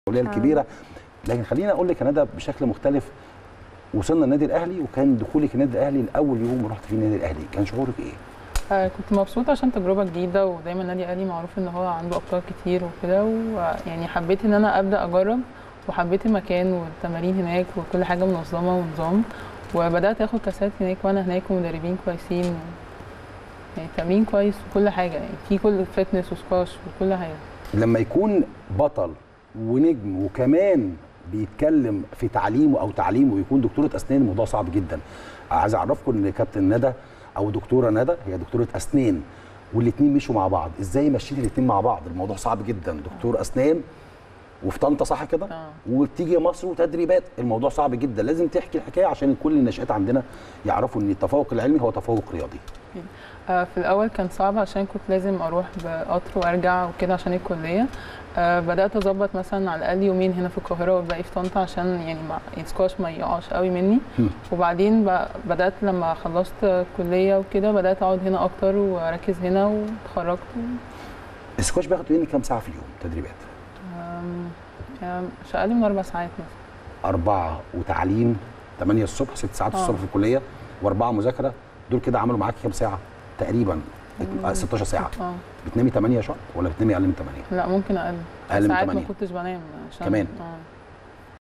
الدوليه الكبيره لكن خليني اقول لك يا ندى بشكل مختلف وصلنا النادي الاهلي وكان دخولك النادي الاهلي لاول يوم رحت فيه النادي الاهلي كان شعورك ايه؟ آه، كنت مبسوطة عشان تجربة جديدة ودايما النادي الأهلي معروف إن هو عنده أبطال كتير وكده ويعني حبيت إن أنا أبدأ أجرب وحبيت المكان والتمارين هناك وكل حاجة منظمة ونظام وبدأت آخد كاسات هناك وأنا هناك ومدربين كويسين يعني تمرين كويس وكل حاجة يعني في كل فتنس وسكواش وكل حاجة لما يكون بطل ونجم وكمان بيتكلم في تعليمه او تعليمه ويكون دكتوره اسنان الموضوع صعب جدا عايز اعرفكم ان كابتن ندى او دكتوره ندى هي دكتوره اسنان والاثنين مشوا مع بعض ازاي مشيتي الاثنين مع بعض الموضوع صعب جدا دكتور اسنان وفي طنطا صح كده آه. وبتيجي مصر وتدريبات الموضوع صعب جدا لازم تحكي الحكايه عشان كل الناشئات عندنا يعرفوا ان التفوق العلمي هو تفوق رياضي آه، في الأول كان صعب عشان كنت لازم أروح بقطر وأرجع وكده عشان الكلية آه، بدأت أظبط مثلا على الأقل يومين هنا في القاهرة والباقي في طنطا عشان يعني ما السكواش ما يقعش قوي مني هم. وبعدين ب- بدأت لما خلصت الكلية وكده بدأت أقعد هنا أكتر وأركز هنا واتخرجت السكواش بياخد مني كام ساعه في اليوم تدريبات آم، يعني مش أقل من أربع ساعات مثلا أربعة وتعليم 8 الصبح 6 ساعات آه. الصبح في الكلية وأربعة مذاكرة دول كده عملوا معاكي كام ساعة؟ تقريبا ات- آه، 16 ساعة اه بتنامي 8 شهر ولا بتنامي أقل من 8؟ لا ممكن أقل أقل من ساعات ما 8 كنتش بنام عشان كمان. اه